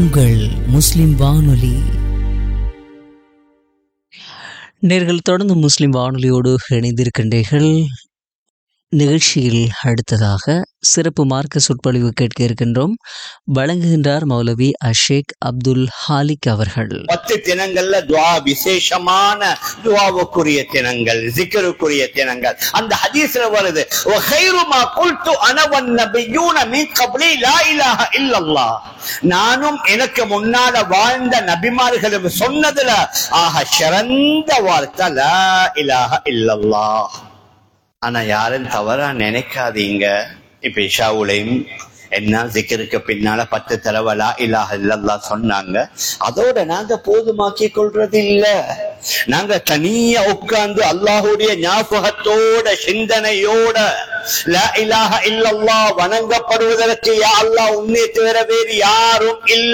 உங்கள் முஸ்லிம் வானொலி நேர்கள் தொடர்ந்து முஸ்லிம் வானொலியோடு இணைந்திருக்கின்றீர்கள் நிகழ்ச்சியில் அடுத்ததாக சிறப்பு மார்க்க சொற்பொழிவு கேட்க இருக்கின்றோம் வழங்குகின்றார் மௌலவி அஷேக் அப்துல் ஹாலிக் அவர்கள் பத்து தினங்கள்ல துவா விசேஷமான துவாவுக்குரிய தினங்கள் ஜிக்கருக்குரிய தினங்கள் அந்த ஹதீஸ்ல வருது وَخَيْرُ مَا قُلْتُ أَنَا وَالنَّبِيُّونَ مِنْ قَبْلِي لَا إِلَهَ إِلَّا اللَّهُ நானும் எனக்கு முன்னால வாழ்ந்த நபிமார்களும் சொன்னதுல ஆக சிறந்த வார்த்தை லா இலாஹ இல்லல்லாஹ் ஆனா யாரும் தவறா நினைக்காதீங்க இப்ப இஷாவுலையும் என்ன ஜிக்கருக்கு பின்னால பத்து தடவை இலாஹ இல்லல்லா சொன்னாங்க அதோட நாங்க போதுமாக்கி கொள்றது இல்ல நாங்க தனியா உட்கார்ந்து அல்லாஹுடைய ஞாபகத்தோட சிந்தனையோட லா இலாஹ இல்லல்லா வணங்கப்படுவதற்கு யா அல்லாஹ் உன்னை தவிர வேறு யாரும் இல்ல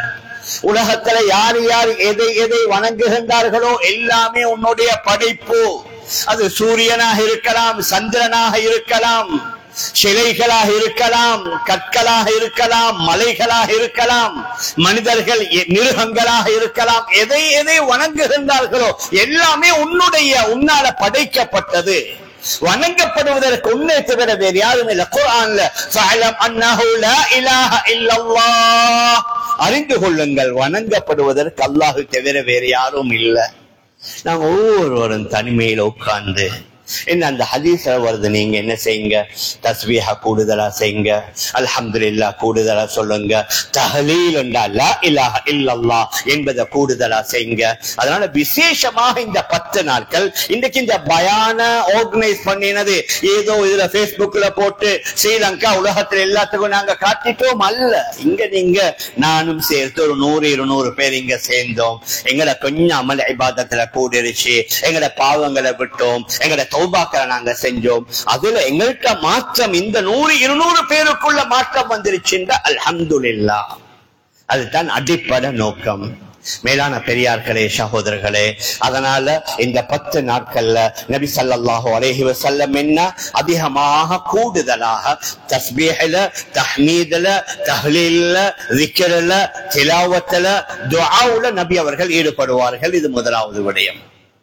உலகத்துல யார் யார் எதை எதை வணங்குகின்றார்களோ எல்லாமே உன்னுடைய படைப்பு அது சூரியனாக இருக்கலாம் சந்திரனாக இருக்கலாம் சிலைகளாக இருக்கலாம் கற்களாக இருக்கலாம் மலைகளாக இருக்கலாம் மனிதர்கள் எ- மிருகங்களாக இருக்கலாம் எதை எதை வணங்குகின்றார்களோ எல்லாமே உன்னுடைய உன்னால படைக்கப்பட்டது வணங்கப்படுவதற்கு உன்னை தவிர வேறு யாரும் இல்லை குர்ஆன்ல ஃபஅலம் அன்னஹு லா இலாஹ இல்லல்லாஹ் அறிந்து கொள்ளுங்கள் வணங்கப்படுவதற்கு அல்லாஹ் தவிர வேறு யாரும் இல்லை நாங்க ஒவ்வொருவரும் தனிமையில உட்கார்ந்து என்ன அந்த ஹதீஸ்ல வருது நீங்க என்ன செய்யுங்க தஸ்பீஹ கூடுதலா செய்யுங்க அல்ஹம்துலில்லாஹ் கூடுதலா சொல்லுங்க தஹலீல் என்றா லா இலாஹ இல்லல்லாஹ் என்பதை கூடுதலா செய்யுங்க அதனால விசேஷமாக இந்த பத்து நாட்கள் இன்றைக்கு இந்த பயான ஆர்கனைஸ் பண்ணினது ஏதோ இதுல Facebookல போட்டு ஸ்ரீலங்கா உலகத்துல எல்லாத்துக்கும் நாங்க காட்டிட்டோம் அல்ல இங்க நீங்க நானும் சேர்த்து ஒரு நூறு இருநூறு பேர் இங்க சேர்ந்தோம் எங்கட கொஞ்சம் அமல் இபாதத்துல கூடிருச்சு எங்கட பாவங்களை விட்டோம் எங்கட தௌபாக்களை நாங்க செஞ்சோம் அதுல எங்கள்கிட்ட மாற்றம் இந்த நூறு இருநூறு பேருக்குள்ள மாற்றம் வந்துருச்சுன்ற அல்ஹம்துலில்லாஹ் அதுதான் அடிப்படை நோக்கம் மேலான பெரியார்களே சகோதரர்களே அதனால இந்த பத்து நாட்கள்ல நபி ஸல்லல்லாஹு அலைஹி வஸல்லம் என்ன அதிகமாக கூடுதலாக தஸ்பீஹ்ல தஹ்மீதுல தஹ்லீல்ல ذிக்ர்ல திலாவத்துல துஆவுல நபி அவர்கள் ஈடுபடுவார்கள் இது முதலாவது விடயம்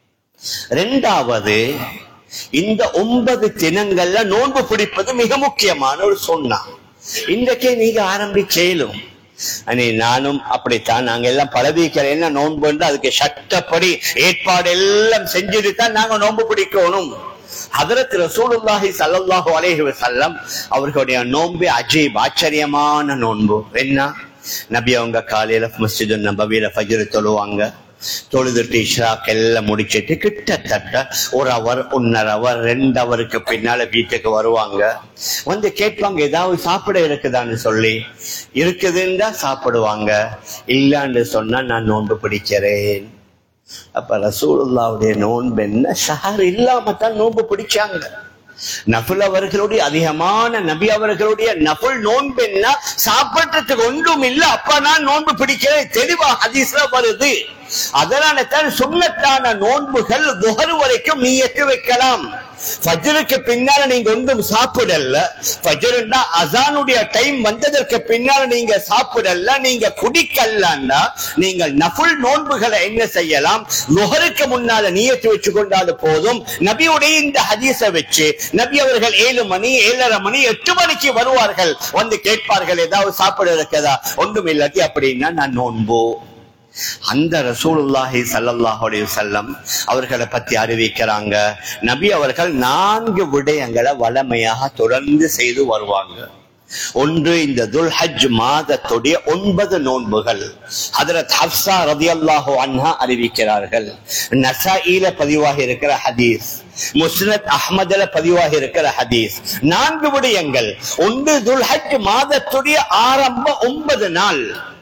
ரெண்டாவது இந்த ஒன்பது தினங்கள்ல நோன்பு பிடிப்பது மிக முக்கியமான ஒரு சொன்னா இன்றைக்கே நீங்க ஆரம்பிச்சேலும் அனே நானும் அப்படித்தான் நாங்க எல்லாம் பழவிக்கிற என்ன நோன்பு அதுக்கு சட்டப்படி ஏற்பாடு எல்லாம் செஞ்சுட்டு தான் நாங்க நோன்பு பிடிக்கணும் ஹதரத் ரசூலுல்லாஹி ஸல்லல்லாஹு அலைஹி வஸல்லம் அவர்களுடைய நோன்பு அஜீப் ஆச்சரியமான நோன்பு என்ன நபி அவங்க காலையில மஸ்ஜிது நபவியில ஃபஜ்ர் தொழுவாங்க தொழுதுட்டு இஷ்ராக் எல்லாம் முடிச்சிட்டு கிட்டத்தட்ட ஒரு அவர் ஒன்னரை அவர் ரெண்டு அவருக்கு பின்னால வீட்டுக்கு வருவாங்க வந்து கேட்பாங்க ஏதாவது சாப்பிட இருக்குதான்னு சொல்லி இருக்குதுன்னா சாப்பிடுவாங்க இல்லன்னு சொன்னா நான் நோன்பு பிடிக்கிறேன் அப்ப ரசூலுல்லாவுடைய நோன்பு என்ன ஷஹர் இல்லாம தான் நோன்பு பிடிச்சாங்க நபுல் அவர்களுடைய அதிகமான நபி அவர்களுடைய நபுல் நோன்பு என்ன சாப்பிட்டதுக்கு ஒன்றும் இல்ல அப்ப நான் நோன்பு பிடிக்கிறேன் தெளிவா ஹதீஸ்ல வருது அதனால தான் சுண்ணத்தான நோன்புகள் துஹர் வரைக்கும் நீ எட்டு வைக்கலாம் ஃபஜ்ருக்கு பின்னால நீங்க ஒன்றும் சாப்பிடல ஃபஜ்ருன்னா அசானுடைய டைம் வந்ததற்கு பின்னால நீங்க சாப்பிடல நீங்க குடிக்கலன்னா நீங்கள் நஃபுல் நோன்புகளை என்ன செய்யலாம் நுகருக்கு முன்னால நியத்து வச்சு கொண்டாது போதும் நபியுடைய இந்த ஹதீஸை வச்சு நபி அவர்கள் ஏழு மணி ஏழரை மணி எட்டு மணிக்கு வருவார்கள் வந்து கேட்பார்கள் ஏதாவது சாப்பிட இருக்கதா ஒன்றும் இல்லாட்டி அப்படின்னா நான் நோன்பு அந்த ரசூலுல்லாஹி ஸல்லல்லாஹு அலைஹி வஸல்லம் அவர்களை பத்தி அறிவிக்கிறாங்க நபி அவர்கள் நான்கு விடயங்களை வளமையாக தொடர்ந்து செய்து வருவாங்க ஒன்று இந்த துல்ஹஜ் மாதத்துடைய ஒன்பது நோன்புகள் ஹதரத் ஹப்சா ரதியல்லாஹு அன்ஹா அறிவிக்கிறார்கள் நசாயில பதிவாகி இருக்கிற ஹதீஸ் முஸ்னத் அஹ்மதுல பதிவாகி இருக்கிற ஹதீஸ் நான்கு விடயங்கள் ஒன்று துல்ஹஜ் மாதத்துடைய ஆரம்ப ஒன்பது நாள்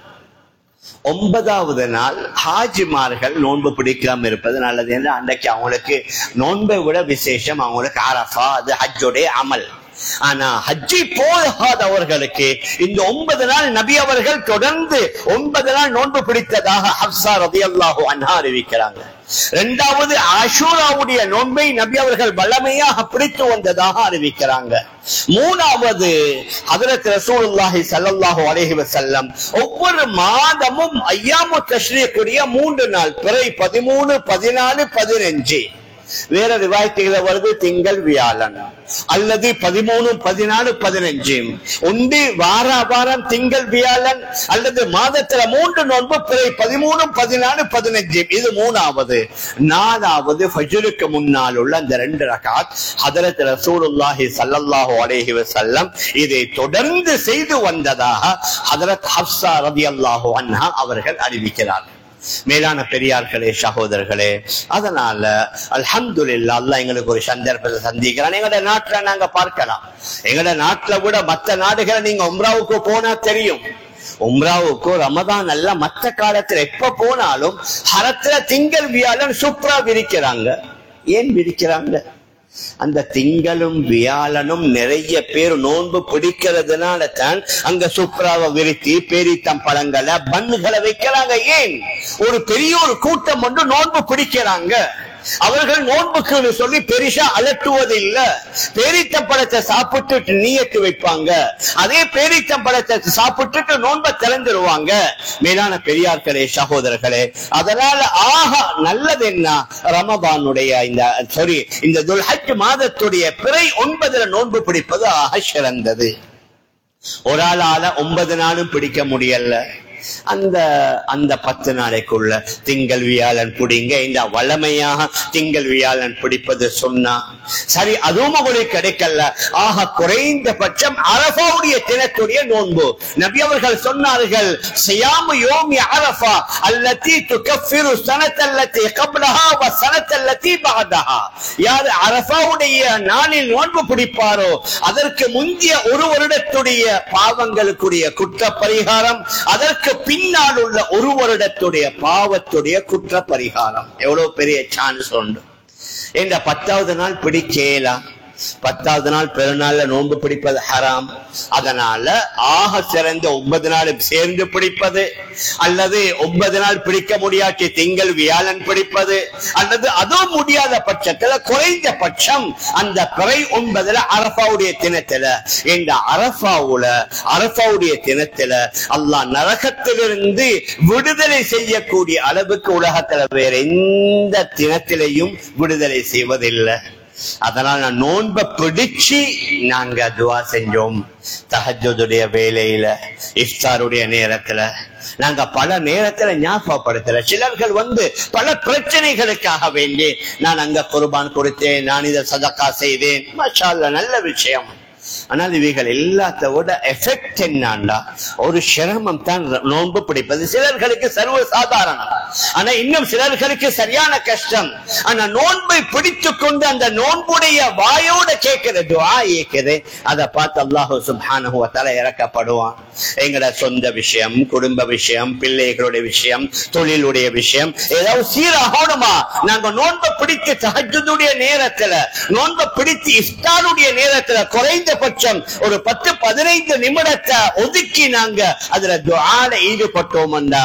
ஒன்பதாவது நாள் ஹாஜிமார்கள் நோன்பு பிடிக்காம இருப்பது நல்லது என்று அன்றைக்கு அவங்களுக்கு நோன்பை விட விசேஷம் அவங்களுக்கு அரஃபா அது ஹஜ்ஜுடைய அமல் ஆனா ஹஜ்ஜி போகாதவர்களுக்கு இந்த ஒன்பது நாள் நபி அவர்கள் தொடர்ந்து ஒன்பது நாள் நோன்பு பிடித்ததாக ஹப்சா ரதியல்லாஹு அன்ஹா அறிவிக்கிறாங்க இரண்டாவது ஆஷூராவுடைய நோன்பை நபி அவர்கள் வல்லமையாக பிடித்து வந்ததாக அறிவிக்கிறாங்க மூணாவது ஹதரத் ரசூலுல்லாஹி ஸல்லல்லாஹு அலைஹி வஸல்லம் ஒவ்வொரு மாதமும் ஐயாமு தஷ்ரீக்குரிய மூன்று நாள் பிறை பதிமூணு பதினாலு பதினஞ்சு வேற ரிவாயத்துகளை வருது திங்கள் வியாழன் அல்லது பதிமூணு பதினாலு பதினஞ்சு உண்டு வார வாரம் திங்கள் வியாழன் அல்லது மாதத்துல மூன்று நோன்பு பிறை பதிமூணு பதினாலு பதினஞ்சு இது மூணாவது நாலாவது ஃபஜ்ருக்கு முன்னால் உள்ள அந்த ரெண்டு ரகாத் ஹதரத் ரசூலுல்லாஹி ஸல்லல்லாஹு அலைஹி வஸல்லம் இதை தொடர்ந்து செய்து வந்ததாக ஹதரத் ஹப்ஸா ரலியல்லாஹு அன்ஹா அவர்கள் அறிவிக்கிறார்கள் மேலான பெரியார்களே சகோதரர்களே அதனால அல்ஹம்துலில்லாஹ் அல்லாஹ் எங்களுக்கு ஒரு சந்தர்ப்பத்தை சந்திக்கிறான் எங்களோட நாட்டுல நாங்க பார்க்கலாம் எங்களோட நாட்டுல கூட மத்த நாடுகளை நீங்க உம்ராவுக்கு போனா தெரியும் உம்ராவுக்கு ரமதான் அல்ல மத்த காலத்துல எப்ப போனாலும் ஹரத்துல திங்கள் வியாழன் சூப்பரா விரிக்கிறாங்க ஏன் விரிக்கிறாங்க அந்த திங்களும் வியாழனும் நிறைய பேர் நோன்பு பிடிக்கிறதுனால தான் அங்க சுப்ராவை விரித்தி பேரித்தம் பழங்களை பண்ணுகளை வைக்கிறாங்க ஏன் ஒரு பெரிய ஒரு கூட்டம் ஒன்று நோன்பு பிடிக்கிறாங்க அவர்கள் நோன்புக்கு சொல்லி பெரிசா அலட்டுவது இல்ல பேரித்தம் பழத்தை சாப்பிட்டுட்டு நீயத்து வைப்பாங்க அதே பேரித்தம் பழத்தை சாப்பிட்டுட்டு நோன்பை திறந்துருவாங்க மேலான பெரியார்களே சகோதரர்களே அதனால ஆஹா நல்லது என்ன ரமபானுடைய இந்த சாரி இந்த துல்ஹஜ் மாதத்துடைய பிறை ஒன்பதுல நோன்பு பிடிப்பது ஆக சிறந்தது ஒரு ஆளால ஒன்பது நாளும் பிடிக்க முடியல அந்த அந்த பத்து நாளைக்குள்ள திங்கள் வியாழன் பிடிங்க இந்த வளமையாக திங்கள் வியாழன் பிடிப்பது சொன்னா சரி அதுவும் உங்களுக்கு கிடைக்கல ஆக குறைந்தபட்சம் அரபாவுடைய தினத்துடைய நோன்பு நபி அவர்கள் சொன்னார்கள் சியாமு யோமி அரபா அல்லத்தி துகஃபிரு சனத்தல்லத்தி கப்லஹா வ சனத்தல்லத்தி பஅதஹா யார் அரபாவுடைய நாளில் நோன்பு பிடிப்பாரோ அதற்கு முந்திய ஒரு வருடத்துடைய பாவங்களுக்குரிய குற்ற பரிகாரம் அதற்கு பின்னால் உள்ள ஒரு வருடத்துடைய பாவத்துடைய குற்ற பரிகாரம் எவ்வளவு பெரிய சான்ஸ் உண்டு இந்த பத்தாவது நாள் பிடிக்கலாம் பத்தாவது நாள் பெருநாள்ல நோன்பு பிடிப்பது ஹராம் அதனால ஆக சிறந்த ஒன்பது நாள் சேர்ந்து பிடிப்பது அல்லது ஒன்பது நாள் பிடிக்க முடியாட்டி திங்கள் வியாழன் பிடிப்பது அல்லது அதுவும் முடியாத பட்சத்துல குறைந்த பட்சம் அந்த பிறை ஒன்பதுல அரபாவுடைய தினத்துல இந்த அரபாவுல அரபாவுடைய தினத்துல அல்லாஹ் நரகத்திலிருந்து விடுதலை செய்யக்கூடிய அளவுக்கு உலகத்துல வேற எந்த தினத்திலையும் விடுதலை செய்வதில்லை அதனால் நான் நோன்பை பிடிச்சு நாங்க துவா செஞ்சோம் தஹஜுடைய வேலையில இஃப்தாருடைய நேரத்துல நாங்க பல நேரத்துல ஞாபகப்படுத்தல சிலர்கள் வந்து பல பிரச்சனைகளுக்காக வேண்டி நான் அங்க குர்பான் கொடுத்தேன் நான் இதை சதக்கா செய்தேன் மாஷா அல்லாஹ், நல்ல விஷயம் ஆனால் இவைகள் எல்லாத்த விட எஃபெக்ட் என்னண்டா ஒரு சிரமம் தான் நோன்பு பிடிப்பது சிலர்களுக்கு சர்வ சாதாரணம் ஆனா இன்னும் சிலர்களுக்கு சரியான கஷ்டம் ஆனா நோன்பை பிடித்து கொண்டு அந்த நோன்புடைய வாயோட கேட்கிற துவா ஏக்குது அதை பார்த்து அல்லாஹு சுப்ஹானஹு வ தஆலா இறக்கப்படுவான் எங்கட சொந்த விஷயம் குடும்ப விஷயம் பிள்ளைகளுடைய விஷயம் தொழிலுடைய விஷயம் ஏதாவது சீராகணுமா நாங்க நோன்பை பிடித்து தஹஜ்ஜுடைய நேரத்துல நோன்பை பிடித்து இஃப்தாருடைய நேரத்துல குறைந்தபட்சம் ஒரு பத்து பதினைந்து நிமிடத்தை ஒதுக்கி நாங்க அதுல துஆல ஈடுபட்டோம்டா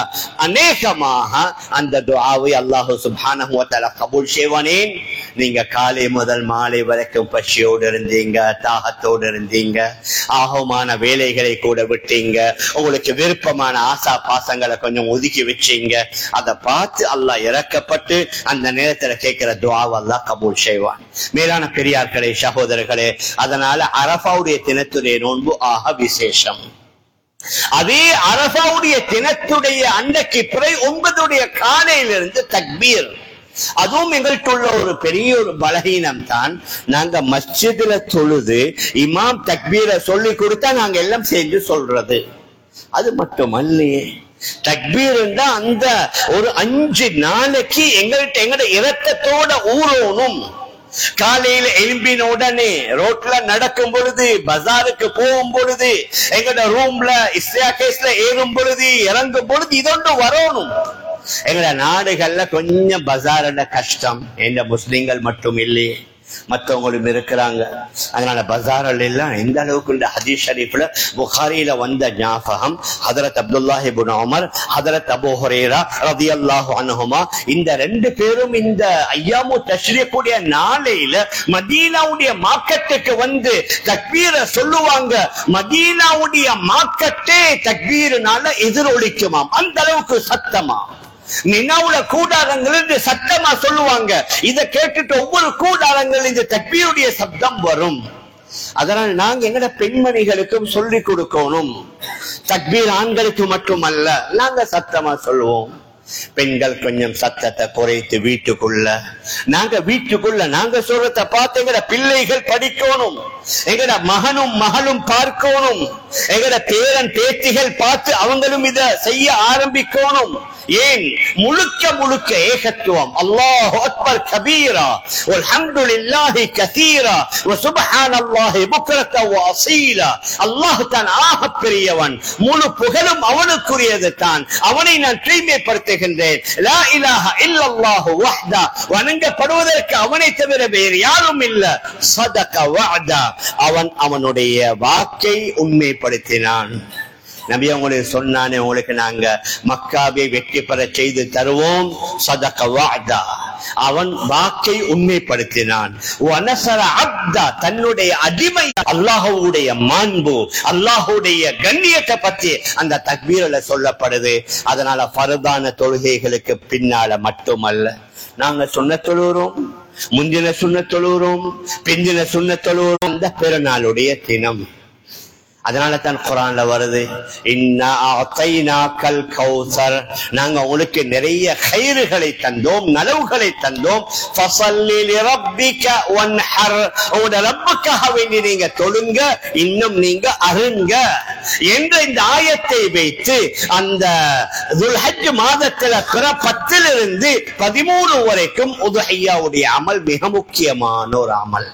அநேகமாக அந்த துஆவை அல்லாஹ் சுப்ஹானஹு வ தஆலா கபூல் செய்வானேன் நீங்க காலை முதல் மாலை வரைக்கும் பசியோடு இருந்தீங்க தாகத்தோடு இருந்தீங்க ஆகமான வேலைகளை கூட விட்டீங்க உங்களுக்கு விருப்பமான ஆசா பாசங்களை கொஞ்சம் ஒதுக்கி வச்சீங்க அதை பார்த்து அல்லாஹ் இறக்கப்பட்டு அந்த நேரத்துல கேட்கிற துவாவை அல்லாஹ் கபூல் செய்வான் மேலான பெரியார்களே சகோதரர்களே அதனால அரபாவுடைய தினத்துடைய நோன்பு ஆக விசேஷம் அதே அரபாவுடைய தினத்துடைய அன்னைக்கு பிறை ஒன்பதுடைய காலையிலிருந்து தக்பீர் அதுவும் எங்கள்கிட்ட உள்ள ஒரு பெரிய ஒரு பலகீனம் தான் நாங்க மஸ்ஜிதுல தொழுது இமாம் தக்பீரை சொல்லி கொடுத்தா நாங்க எல்லாம் சேர்ந்து சொல்றது அது மட்டுமல்லையே தக்பீர் அந்த ஒரு அஞ்சு நாளைக்கு எங்கள்கிட்ட எங்கட இரக்கத்தோட ஊறணும் காலையில எழும்பின உடனே ரோட்ல நடக்கும் பொழுது பஜாருக்கு போகும் பொழுது எங்கட ரூம்ல இஸ்லாகேஸ்ல ஏறும் பொழுது இறங்கும் பொழுது இதொன்று வரணும் எங்கட நாடுகள்ல கொஞ்சம் பஜாரோட கஷ்டம் எந்த முஸ்லிம்கள் மட்டும் இல்லையே மற்றவங்களும் இருக்கிறாங்க அதனால பஜாரில் எல்லாம் எந்த அளவுக்கு இந்த ஹதீஸ் ஷரீஃப்ல புகாரியில வந்த ஞாபகம் ஹதரத் அப்துல்லாஹி இப்னு உமர் ஹதரத் அபூ ஹுரைரா ரலியல்லாஹு அன்ஹுமா இந்த ரெண்டு பேரும் இந்த ஐயாமு தஷ்ரீக்குடைய நாளையில மதீனாவுடைய மார்க்கெட்டுக்கு வந்து தக்பீரை சொல்லுவாங்க மதீனாவுடைய மார்க்கெட்டே தக்பீர்னால எதிரொலிக்குமாம் அந்த அளவுக்கு சத்தமா மினாவுல கூடாரங்கள் சத்தமா சொல்லுவாங்க இத கேட்டுட்டு ஒவ்வொரு கூடாரங்கள் இந்த தக்பீருடைய சப்தம் வரும் அதனால் நாங்க எங்கட பெண்மணிகளுக்கும் சொல்லிக் கொடுக்கணும் தக்பீர் ஆண்களுக்கு மட்டுமல்ல நாங்க சத்தமா சொல்லுவோம் பெண்கள் கொஞ்சம் சத்தத்தை குறைத்து வீட்டுக்குள்ள நாங்க வீட்டுக்குள்ள நாங்க சொல்றத பார்த்து எங்கட பிள்ளைகள் படிக்கணும் எங்கட மகனும் மகளும் பார்க்கணும் எங்கட பேரன் பேத்திகள் பார்த்து அவங்களும் இத செய்ய ஆரம்பிக்கணும் ஏன் முழுக்க முழுக்க ஏகத்துவம் அல்லாஹ் அக்பர் கபீரா வல்ஹம்துலில்லாஹி கதீரா வசுப்ஹானல்லாஹி புக்ரத வஅசீலா அல்லாஹ் தான் ஆக பெரியவன் முழு புகழும் அவனுக்குரியது தான் அவனை நான் தூய்மைப்படுத்துகின்றேன் லா இலாஹ இல்லல்லாஹு வஹ்தா வணங்கப்படுவதற்கு அவனை தவிர வேறு யாரும் இல்ல சதக வஅதா அவன் அவனுடைய வாக்கை உண்மைப்படுத்தினான் நபி அவங்களுக்கு சொன்னானே உங்களுக்கு நாங்க மக்காவை வெற்றி பெற செய்து தருவோம் சதக வாதா அவன் வாக்கை உண்மைப்படுத்தினான் வனசர அப்தா தன்னுடைய அடிமை அல்லாஹுடைய மாண்பு அல்லாஹுடைய கண்ணியத்தை பத்தி அந்த தக்பீரில் சொல்லப்படுது அதனால பரதான தொழுகைகளுக்கு பின்னால மட்டுமல்ல நாங்க சொன்ன தொழுகிறோம் முந்தின சுண்ண தொழுகிறோம் பிந்தின சுண்ண தொழுகிறோம் அந்த பெருநாளுடைய தினம் அதனால தான் குரான்ல வருது இன்னா அத்தைனாக்கல் கௌசர் நாங்க உங்களுக்கு நிறைய கயிறுகளை தந்தோம் நலவுகளை தந்தோம் ஃபஸல்லி லிரப்பிக வன்ஹர் உங்களோட ரப்புக்காக வேண்டி நீங்க தொழுங்க இன்னும் நீங்க அருங்க என்ற இந்த ஆயத்தை வைத்து அந்த துல்ஹஜ் மாதத்துல பிற பத்திலிருந்து பதிமூணு வரைக்கும் உதுஹையாவுடைய அமல் மிக முக்கியமான ஒரு அமல்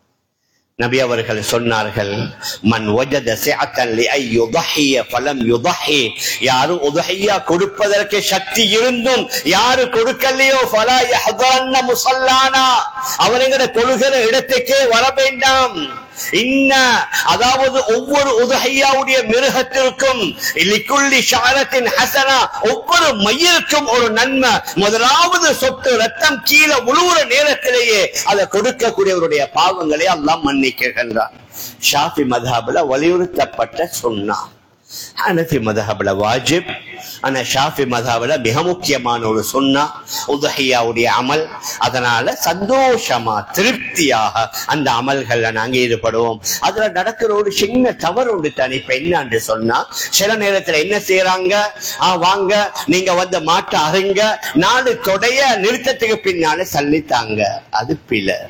நபி அவர்கள் சொன்னார்கள் மன் வஜத சிஅத்தன் லிஐ யுதஹிய ஃபலம் யுதஹி யாரு உதஹியா கொடுப்பதற்கு சக்தி இருந்தும் யாரு கொடுக்கலையோ ஃபலா யஹதரன்ன முஸல்லானா அவருங்கிற தொழுகிற இடத்துக்கே வர வேண்டாம் இன்ன அதாவது ஒவ்வொரு உதகையாவுடைய மிருகத்திற்கும் லிக்குள்ளி ஷாரத்தின் ஹசனா ஒவ்வொரு மயிலுக்கும் ஒரு நன்மை முதலாவது சொட்டு ரத்தம் கீழே முழுவுற நேரத்திலேயே அதை கொடுக்கக்கூடியவருடைய பாவங்களை எல்லாம் மன்னிக்கின்றார் ஷாஃபி மதாபுல வலியுறுத்தப்பட்ட சொன்னார் ஹனஃபி மதஹப்ல வாஜிப் ஆனா ஷாஃபி மதஹப்ல மிக முக்கியமான ஒரு சுன்னா உதஹியாவுடைய அமல் அதனால சந்தோஷமா திருப்தியாக அந்த அமல்கள்ல நாங்க ஈடுபடுவோம் அதுல நடக்கிற ஒரு சின்ன தவறு உண்டு தனி இப்ப என்னன்னு சொன்னா சில நேரத்துல என்ன செய்யறாங்க ஆ வாங்க நீங்க வந்து மாட்ட அருங்க நாலு தொடைய நிறுத்தத்துக்கு பின்னால சல்லித்தாங்க அது பிழை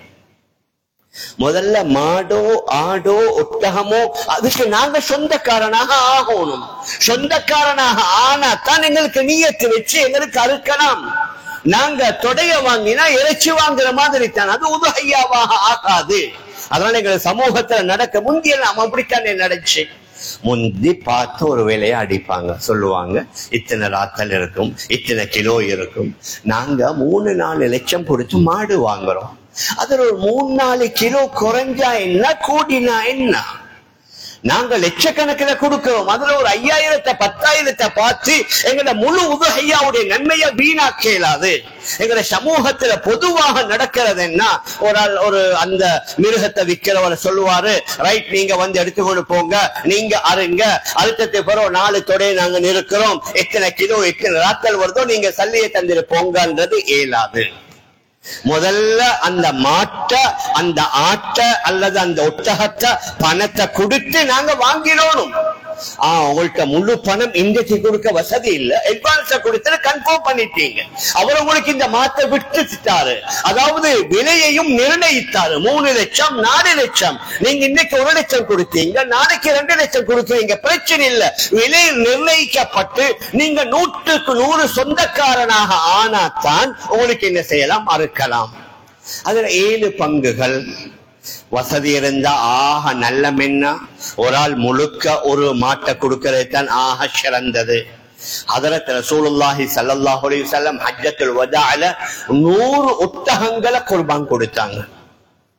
முதல்ல மாடோ ஆடோ ஒட்டகமோ அதுக்கு நாங்க சொந்தக்காரனாக ஆகணும் சொந்தக்காரனாக ஆனா தான் எங்களுக்கு நீயத்து வச்சு எங்களுக்கு அறுக்கலாம் நாங்க தொடைய வாங்கினா இறைச்சி வாங்குற மாதிரி தான் அது உதகையாவாக ஆகாது அதனால எங்க சமூகத்துல நடக்க முந்திய நாம அப்படித்தானே நடந்துச்சு முந்தி பார்த்து ஒரு வேலையை அடிப்பாங்க சொல்லுவாங்க இத்தனை ராத்தல் இருக்கும் இத்தனை கிலோ இருக்கும் நாங்க மூணு நாலு லட்சம் கொடுத்து மாடு வாங்குறோம் அதுல ஒரு மூணு நாலு கிலோ குறைஞ்சா என்ன கூடினா என்ன நாங்க லட்சக்கணக்கில் கொடுக்கிறோம் அதுல ஒரு ஐயாயிரத்தை பத்தாயிரத்தை பார்த்து எங்களோட முழு உதகையாவுடைய நன்மையை வீணாக்க இயலாது எங்களோட சமூகத்துல பொதுவாக நடக்கிறது என்ன ஒரு ஆள் ஒரு அந்த மிருகத்தை விற்கிறவர் சொல்லுவாரு ரைட் நீங்க வந்து எடுத்துக்கொண்டு போங்க நீங்க அருங்க அழுத்தத்தை பிறகு நாலு தொடையை நாங்க நிறுக்கிறோம் எத்தனை கிலோ எத்தனை ராத்தல் வருதோ நீங்க சல்லியை தந்திரு போங்கன்றது இயலாது முதல்ல அந்த மாட்டை அந்த ஆட்டை அல்லது அந்த ஒட்டகத்தை பணத்தை கொடுத்து நாங்க வாங்கிடணும் ஆஹ் உங்கள்ட்ட முழு பணம் இன்றைக்கு கொடுக்க வசதி இல்ல அட்வான்ஸ கொடுத்து கன்ஃபார்ம் பண்ணிட்டீங்க அவர் உங்களுக்கு இந்த மாத்தை விட்டுட்டாரு அதாவது விலையையும் நிர்ணயித்தாரு மூணு லட்சம் நாலு லட்சம் நீங்க இன்னைக்கு ஒரு லட்சம் கொடுத்தீங்க நாளைக்கு ரெண்டு லட்சம் கொடுக்குறீங்க பிரச்சனை இல்ல விலை நிர்ணயிக்கப்பட்டு நீங்க நூற்றுக்கு நூறு சொந்தக்காரனாக ஆனாதான் உங்களுக்கு என்ன செய்யலாம் அறுக்கலாம் அதுல ஏழு பங்குகள் வசதி இருந்தா ஆக நல்ல மென்னா ஒரு ஆள் முழுக்க ஒரு மாட்டை கொடுக்கறது தான் ஆக சிறந்தது ஹதரத் ரசூலுல்லாஹி ஸல்லல்லாஹு அலைஹி வஸல்லம் ஹஜ்ஜத்துல் வதால நூறு ஒட்டகங்களை குர்பான் கொடுத்தாங்க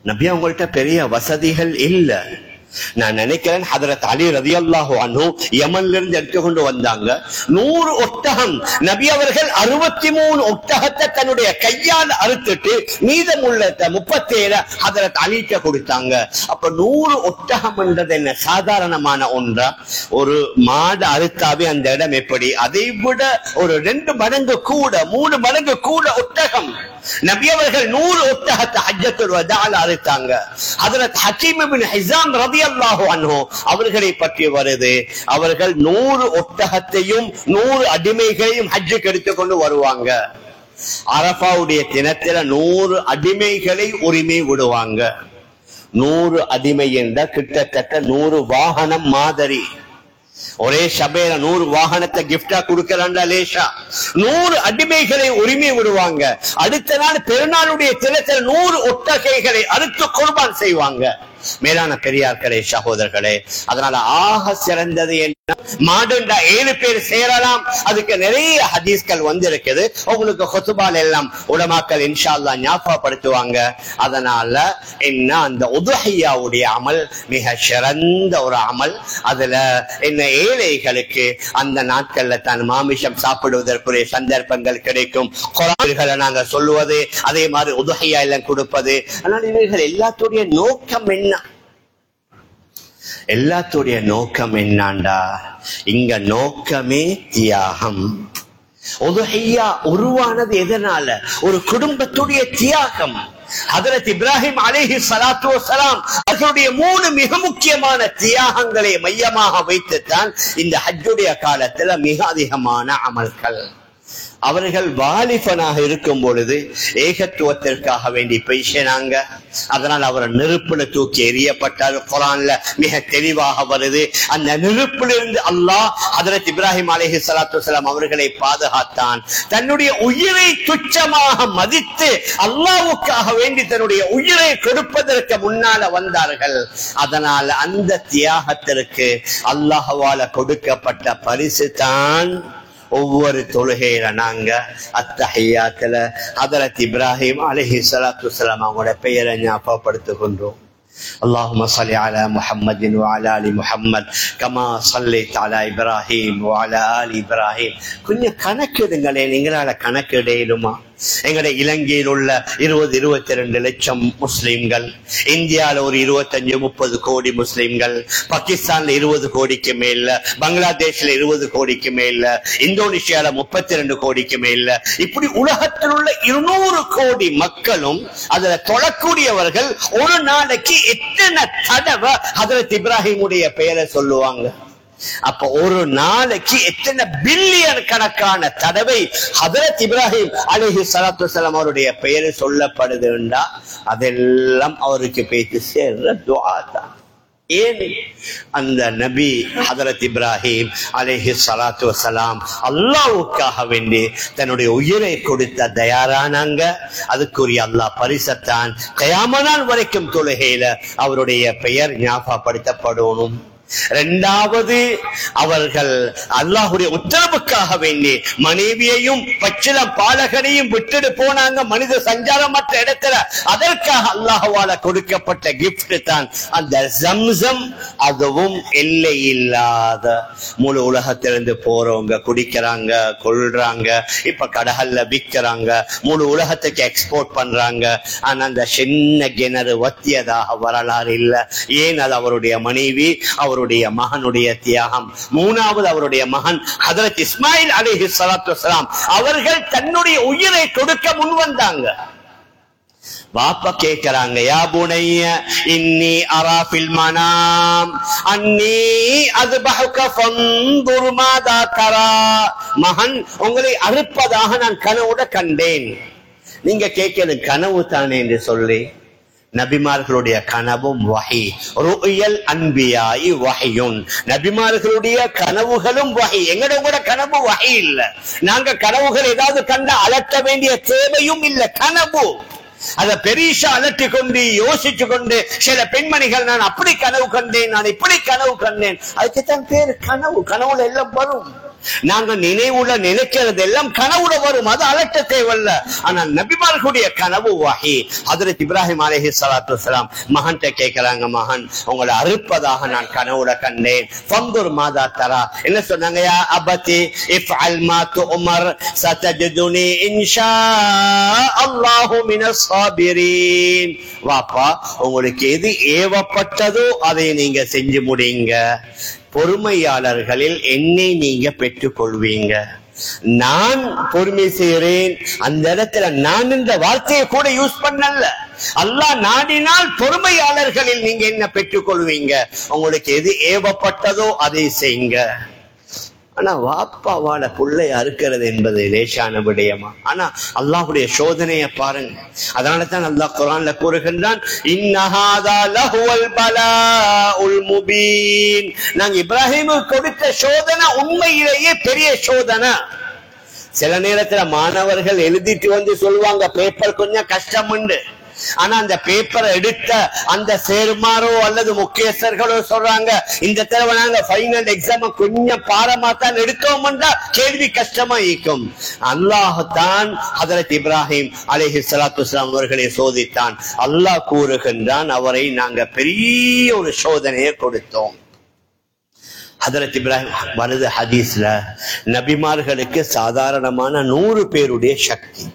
நபி அவங்கள்ட்ட பெரிய வசதிகள் இல்ல நான் நினைக்கிறேன் ஹதரத் அலி ரதியல்லாஹு அன்ஹு யமன்ல இருந்து எடுத்துக்கொண்டு வந்தாங்க நூறு ஒட்டகம் நபி அவர்கள் அறுபத்தி மூணு ஒட்டகத்தை தன்னுடைய கையால் அறுத்துட்டு மீதமுள்ள முப்பத்தேழு ஹதரத் அலிட்ட கொடுத்தாங்க அப்ப நூறு ஒட்டகம் என்றது என்ன சாதாரணமான ஒன்றா ஒரு மாடு அறுத்தாவே அந்த இடம் எப்படி அதை விட ஒரு ரெண்டு மடங்கு கூட மூணு மடங்கு கூட ஒட்டகம் நபி அவர்கள் நூறு ஒட்டகத்தை ஹஜ்ஜத்துல் வதால அறுத்தாங்க ஹதரத் ஹக்கீம் இப்னு ஹிஸாம் ரலியல்லாஹு அன்ஹு அவர்களை பற்றி வருது அவர்கள் நூறு ஒட்டகத்தையும் நூறு அடிமைகளையும் ஹஜ்ஜுக்கு எடுத்துக்கொண்டு வருவாங்க அரபாவுடைய தினத்தில நூறு அடிமைகளை உரிமை விடுவாங்க நூறு அடிமை என்ற கிட்டத்தட்ட நூறு வாகனம் மாதிரி ஒரே சபையில நூறு வாகனத்தை கிஃப்டா கொடுக்கறாண்டா லேஷா நூறு அடிமைகளை உரிமை விடுவாங்க அடுத்த நாள் பெருநாளுடைய தினத்தில் நூறு ஒட்டகைகளை அறுத்து குர்பான் செய்வாங்க மேலான பெரியார்களே சகோதரர்களே அதனால ஆக சிறந்தது என்ன மாடுண்டா ஏழு பேர் சேரலாம் அதுக்கு நிறைய ஹதீஸ்கள் வந்திருக்குது உங்களுக்கு ஹொசுபால் எல்லாம் உலமாக்கள் இன்ஷா அல்லாஹ் ஞாபகப்படுத்துவாங்க அதனால என்ன அந்த உதுஹையாவுடைய அமல் மிக சிறந்த ஒரு அமல் அதுல என்ன ஏழைகளுக்கு அந்த நாட்கள்ல தான் மாமிசம் சாப்பிடுவதற்குரிய சந்தர்ப்பங்கள் கிடைக்கும் குரான்களை நாங்க சொல்லுவது அதே மாதிரி உதுஹையா எல்லாம் கொடுப்பது ஆனால் இவைகள் எல்லாத்துடைய நோக்கம் என்ன எல்லாத்துடைய நோக்கம் என்னாண்டா இங்க நோக்கமே தியாகம் உதுஹையா உருவானது எதனால ஒரு குடும்பத்துடைய தியாகம் ஹதரத் இப்ராஹிம் அலைஹி ஸலாத்து வஸலாம் அவர்களுடைய மூணு மிக முக்கியமான தியாகங்களை மையமாக வைத்துத்தான் இந்த ஹஜ்ஜுடைய காலத்துல மிக அதிகமான அமல்கள் அவர்கள் வாலிபனாக இருக்கும் பொழுது ஏகத்துவத்திற்காக வேண்டி பேசினாங்க அதனால் அவர் நெருப்புல தூக்கி எறியப்பட்டார் குரான்ல மிக தெளிவாக வருது அந்த நெருப்பிலிருந்து அல்லாஹ் ஹதரத் இப்ராஹிம் அலைஹி ஸலாத்து வஸலாம் அவர்களை பாதுகாத்தான் தன்னுடைய உயிரை துச்சமாக மதித்து அல்லாஹ்வுக்காக வேண்டி தன்னுடைய உயிரை கொடுப்பதற்கு முன்னால வந்தார்கள் அதனால் அந்த தியாகத்திற்கு அல்லாஹ்வால கொடுக்கப்பட்ட பரிசு தான் ஒவ்வொரு தொழுகையில நாங்க அத்தஹியாத்துல ஹதரத் இப்ராஹிம் அலஹி சலாத்து வலாம் அவங்களோட பெயரை ஞாபகப்படுத்துகின்றோம் اللهم صل على محمد وعلى ال محمد كما صليت على ابراهيم وعلى ال ابراهيم கொஞ்சம் கணக்கிடுங்களே நீங்களால கணக்கிட இயலுமா எங்களுடைய இலங்கையில் உள்ள இருபது இருபத்தி ரெண்டு லட்சம் முஸ்லிம்கள் இந்தியால ஒரு இருபத்தஞ்சு முப்பது கோடி முஸ்லிம்கள் பாகிஸ்தான்ல இருபது கோடிக்கு மேல பங்களாதேஷ்ல இருபது கோடிக்கு மேல இந்தோனேஷியால முப்பத்தி ரெண்டு கோடிக்கு மேல இப்படி உலகத்தில் உள்ள இருநூறு கோடி மக்களும் அதுல தொழக்கூடியவர்கள் ஒரு நாளைக்கு எத்தனை தடவை ஹதரத் இப்ராஹிமுடைய பெயரை சொல்லுவாங்க அப்ப ஒரு நாளைக்கு எத்தனை பில்லியன் கணக்கான தடவை ஹதரத் இப்ராஹிம் அலிஹி சலாத்து வலாம் அவருடைய பெயர் சொல்லப்படுதுண்டா அதெல்லாம் அவருக்கு பேச்சு சேர்ற துவா தான் ஏன் அந்த நபி ஹதரத் இப்ராஹிம் அலேஹி சலாத்து வசலாம் அல்லாவுக்காக வேண்டி தன்னுடைய உயிரை கொடுத்த தயாரானாங்க அதுக்குரிய அல்லாஹ் பரிசத்தான் கயாமனால் வரைக்கும் தொழுகையில அவருடைய பெயர் ஞாபகப்படுத்தப்படணும் இரண்டாவது அவர்கள் அல்லாஹுடைய உத்தரவுக்காக வேண்டி மனைவியையும் பச்சிலம் பாலகனையும் விட்டுட்டு போனாங்க மனித சஞ்சாரமற்ற இடத்துல அதற்காக அல்லாஹுவால கொடுக்கப்பட்ட கிஃப்ட் தான் அந்த ஜம்சம் அதுவும் எல்லை இல்லாத முழு உலகத்திலிருந்து போறவங்க குடிக்கிறாங்க கொள்றாங்க இப்ப கடகல்ல விற்கிறாங்க முழு உலகத்துக்கு எக்ஸ்போர்ட் பண்றாங்க ஆனா அந்த சின்ன கிணறு வத்தியதாக வரலாறு இல்ல ஏன் அது அவருடைய மனைவி அவருடைய மகனுடைய தியாகம் மூணாவது அவருடைய மகன் ஹதரத் இஸ்மாயில் அலிஹி சலாத்து வசலாம் அவர்கள் தன்னுடைய உயிரை கொடுக்க முன் வந்தாங்க பாப்பா கேக்குறாங்க யா புனைய இன்னி அராஃபில் மனாம் அன்னி அஸ்பஹுக ஃபன்துர் மாதா தரா மகன் உங்களை அறுப்பதாக நான் கனவுட கண்டேன் நீங்க கேட்கிறது கனவு தானே என்று சொல்லி நபிமார்களுடைய கனவும் வகை ருயல் அன்பியாய் வகையுன் நபிமார்களுடைய கனவுகளும் வகை எங்கட கூட கனவு வகை இல்ல நாங்க கனவுகள் ஏதாவது கண்ட அலட்ட வேண்டிய தேவையும் இல்ல கனவு அத பெரிசா அலட்டி கொண்டு யோசிச்சு கொண்டு சில பெண்மணிகள் நான் அப்படி கனவு கண்டேன் நான் இப்படி கனவு கண்டேன் அதுக்குத்தான் பேரு கனவு கனவுல எல்லாம் வரும் நாங்க நினைவுல நினைக்கிறது எல்லாம் கனவுல வரும் அது அலட்ட தேவையில்ல ஆனா நபிமார்களுடைய கனவு வாஹி ஹதரத் இப்ராஹிம் அலைஹி ஸலாத்து வஸலாம் மகன்கிட்ட கேட்கறாங்க மகன் உங்களை அறுப்பதாக நான் கனவுல கண்டேன் ஃபந்துர் மாதா தரா என்ன சொன்னாங்க யா அபதி இஃப்அல் மா துமர் சதஜதுனி இன்ஷா அல்லாஹு மினஸ் சாபிரீன் வாப்பா உங்களுக்கு எது ஏவப்பட்டதோ அதை நீங்க செஞ்சு முடிங்க பொறுமையாளர்களில் என்னை நீங்க பெற்றுக் கொள்வீங்க நான் பொறுமை செய்கிறேன் அந்த இடத்துல நான் இந்த வார்த்தையை கூட யூஸ் பண்ணல அல்லாஹ் நாடினால் பொறுமையாளர்களில் நீங்க என்ன பெற்றுக் கொள்வீங்க உங்களுக்கு எது ஏவப்பட்டதோ அதை செய்யுங்க ஆனா வாப்பாவால புள்ளை அறுக்கிறது என்பது லேசான விடயமா ஆனா அல்லாஹ்வுடைய சோதனையை பாருங்க அதனால தான் அல்லாஹ் குரான்ல கூறுகின்றான் இன்னஹாதா லஹுவல் பலாஉல் முபீன் நாங்க இப்ராஹிமுக்கு கொடுத்த சோதனை உண்மையிலேயே பெரிய சோதனை சில நேரத்துல மாணவர்கள் எழுதிட்டு வந்து சொல்லுவாங்க பேப்பர் கொஞ்சம் கஷ்டம் உண்டு ஆனா அந்த பேப்பரை எடுத்த அந்த சேர்மாரோ அல்லது முக்கியஸ்தர்களோ சொல்றாங்க இந்த தடவை நாங்க ஃபைனல் எக்ஸாம் கொஞ்சம் பாரமா தான் எடுத்தோம்னா கேள்வி கஷ்டமா இருக்கும் அல்லாஹ் தான் ஹதரத் இப்ராஹிம் அலைஹி ஸலாத்து வஸலாம் அவர்களை சோதித்தான் அல்லாஹ் கூறுகின்றான் அவரை நாங்க பெரிய ஒரு சோதனையை கொடுத்தோம் ஹதரத் இப்ராஹிம் வருது ஹதீஸ்ல நபிமார்களுக்கு சாதாரணமான நூறு பேருடைய சக்தி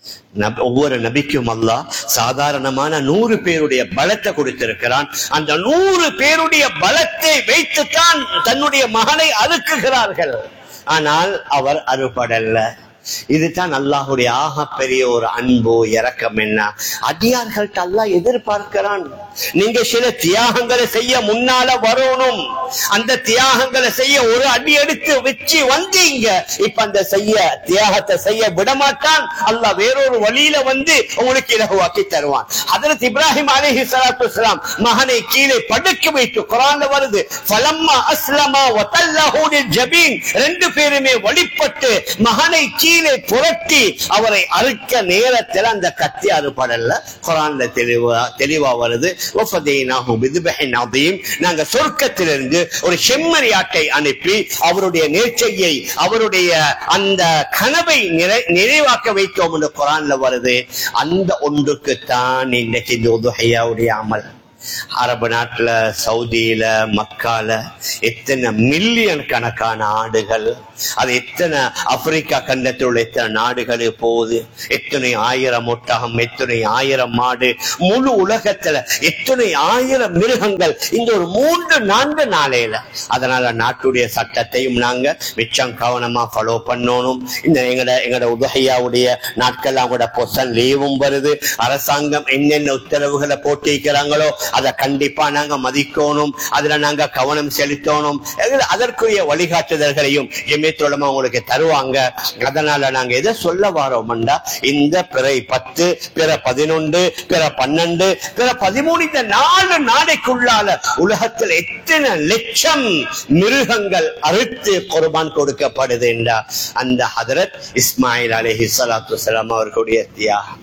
நப- ஒவ்வொரு நபிக்கும் அல்லாஹ் சாதாரணமான நூறு பேருடைய பலத்தை கொடுத்திருக்கிறான் அந்த நூறு பேருடைய பலத்தை வைத்துத்தான் தன்னுடைய மகனை அறுக்குகிறார்கள் ஆனால் அவர் அறுபடல்ல இதுதான் அல்லாஹுடைய ஆக பெரிய ஒரு அன்பு இரக்கம் என்ன அடியார்கள்ட்ட அல்லாஹ் எதிர்பார்க்கிறான் நீங்க சில தியாகங்களை செய்ய முன்னால வரணும் அந்த தியாகங்களை செய்ய ஒரு அடி எடுத்து வச்சு வந்தீங்க இப்ப அந்த செய்ய தியாகத்தை செய்ய விடமாட்டான் அல்லாஹ் வேறொரு வழியில வந்து உங்களுக்கு இலகுவாக்கி தருவான் ஹதரத் இப்ராஹிம் அலைஹி ஸலாத்து வஸலாம் மகனை கீழே படுக்க வைத்து குர்ஆன்ல வருது ஃபலம்மா அஸ்லமா வதல்லஹு லில் ஜபீன் ரெண்டு பேருமே வழிபட்டு மகனை கீழே புரட்டி அவரை அறுக்க நேரத்தில் அந்த கத்தி அறுபடல்ல குர்ஆன்ல தெளிவா தெளிவா வருது வஃபதைனாஹு பிதுபஹின் அதீம் நாங்க சொர்க்கத்திலிருந்து ஒரு செம்மறியாட்டை அனுப்பி அவருடைய நேர்ச்சையை அவருடைய அந்த கனவை நிறை நிறைவாக்க வைத்தோம் என்று குரான்ல வருது அந்த ஒன்றுக்குத்தான் இன்றைக்கு இந்த உதுஹையாவுடைய அமல் அரபு நாட்டுல சவுதியில மக்கால எத்தனை மில்லியன் கணக்கான ஆடுகள் அது எத்தனை ஆப்பிரிக்கா கண்டத்தில் உள்ள எத்தனை நாடுகள் போகுது எத்தனை ஆயிரம் ஒட்டகம் எத்தனை ஆயிரம் மாடு முழு உலகத்துல எத்தனை ஆயிரம் மிருகங்கள் இந்த ஒரு மூன்று நான்கு நாளையில அதனால நாட்டுடைய சட்டத்தையும் நாங்க மிச்சம் கவனமா ஃபாலோ பண்ணணும் இந்த எங்கட எங்கட உதகையாவுடைய நாட்கள் அவங்களோட பொசன் லீவும் வருது அரசாங்கம் என்னென்ன உத்தரவுகளை போட்டிருக்கிறாங்களோ அதை கண்டிப்பா நாங்க மதிக்கணும் அதுல நாங்க கவனம் செலுத்தணும் எங்க- அதற்குரிய வழிகாட்டுதல்களையும் எம்மியத்தோழமா உங்களுக்கு தருவாங்க அதனால நாங்க எதை சொல்ல வரோம்டா இந்த பிறை பத்து பிற பதினொன்று பிற பன்னெண்டு பிற பதிமூணு இந்த நாலு நாளைக்குள்ளால உலகத்தில் எத்தனை லட்சம் மிருகங்கள் அறுத்து குர்பான் கொடுக்கப்படுது என்றா அந்த ஹதரத் இஸ்மாயில் அலைஹி ஸலாத்து வஸலாம் அவர்களுடைய தியாகம்